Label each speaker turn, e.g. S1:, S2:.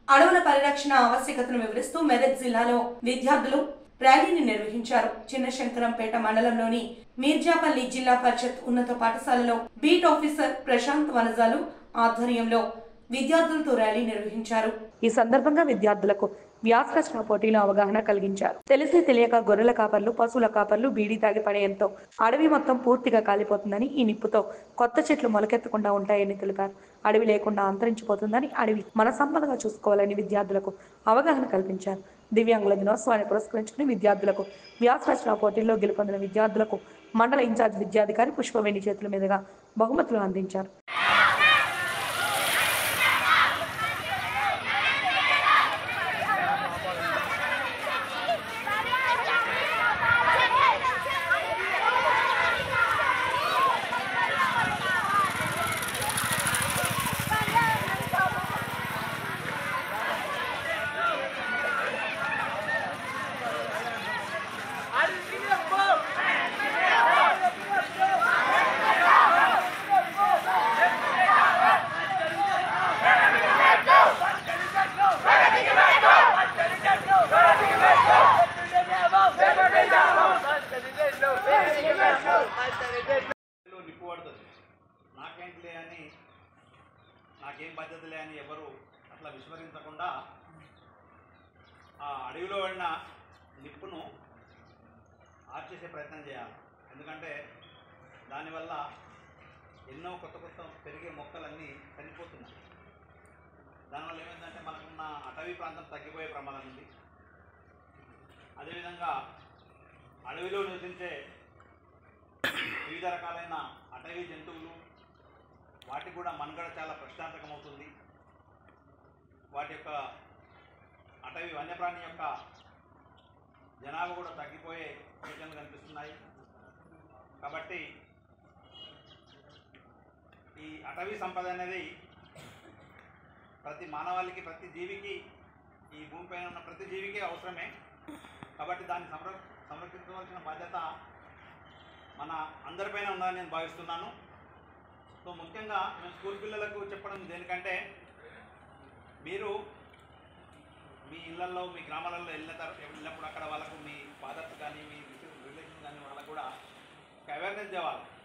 S1: అడవుల పరిరక్షణ ఆవశ్యకతను వివరిస్తూ మెదక్ జిల్లాలో విద్యార్థులు ర్యాలీని నిర్వహించారు చిన్నశంకరంపేట మండలంలోని మీర్జాపల్లి జిల్లా పరిషత్ ఉన్నత పాఠశాలలో బీట్ ఆఫీసర్ ప్రశాంత్ వనజాలు ఆధ్వర్యంలో విద్యార్థులతో ర్యాలీ నిర్వహించారు ఈ సందర్భంగా విద్యార్థులకు వ్యాసరచన పోటీలో అవగాహన కలిగించారు తెలిసి తెలియక గొర్రెల కాపర్లు పశువుల కాపర్లు బీడీ తాగి పడేయంతో అడవి మొత్తం పూర్తిగా కాలిపోతుందని ఈ నిప్పుతో కొత్త చెట్లు మొలకెత్తకుండా ఉంటాయని తెలిపారు అడవి లేకుండా అంతరించిపోతుందని అడవి మన సంపదగా చూసుకోవాలని విద్యార్థులకు అవగాహన కల్పించారు దివ్యాంగుల దినోత్సవాన్ని పురస్కరించుకుని విద్యార్థులకు వ్యాసరచన పోటీల్లో గెలుపొందిన విద్యార్థులకు మండల ఇన్ఛార్జ్ విద్యాధికారి పుష్పవేణి చేతుల మీదుగా బహుమతులు అందించారు
S2: లో నిప్పు పడుతుంది నాకేంటిలే అని నాకేం బాధ్యతలే అని ఎవరు అట్లా విస్మరించకుండా ఆ అడవిలో పడిన నిప్పును ఆర్చేసే ప్రయత్నం చేయాలి ఎందుకంటే దానివల్ల ఎన్నో కొత్త కొత్త పెరిగే మొక్కలన్నీ చనిపోతున్నాయి దానివల్ల ఏమైందంటే మనకున్న అటవీ ప్రాంతం తగ్గిపోయే ప్రమాదం ఉంది అదేవిధంగా అడవిలో నివసించే వివిధ రకాలైన అటవీ జంతువులు వాటికి కూడా మనుగడ చాలా ప్రశ్నార్థకం అవుతుంది వాటి యొక్క అటవీ వన్యప్రాణి యొక్క జనాభా కూడా తగ్గిపోయే సూచనలు కనిపిస్తున్నాయి కాబట్టి ఈ అటవీ సంపద అనేది ప్రతి మానవాళికి ప్రతి జీవికి ఈ భూమిపైన ఉన్న ప్రతి జీవికి అవసరమే కాబట్టి దాన్ని సంర సంరక్షించవలసిన బాధ్యత మన అందరిపైన ఉందని నేను భావిస్తున్నాను సో ముఖ్యంగా మేము స్కూల్ పిల్లలకు చెప్పడం దేనికంటే మీరు మీ ఇళ్లలో మీ గ్రామాలలో వెళ్ళిన తర్వాత వెళ్ళినప్పుడు అక్కడ వాళ్ళకు మీ ఫాదర్స్ కానీ మీ రిలేషన్ కానీ వాళ్ళకు కూడా ఒక అవేర్నెస్ తేవాలి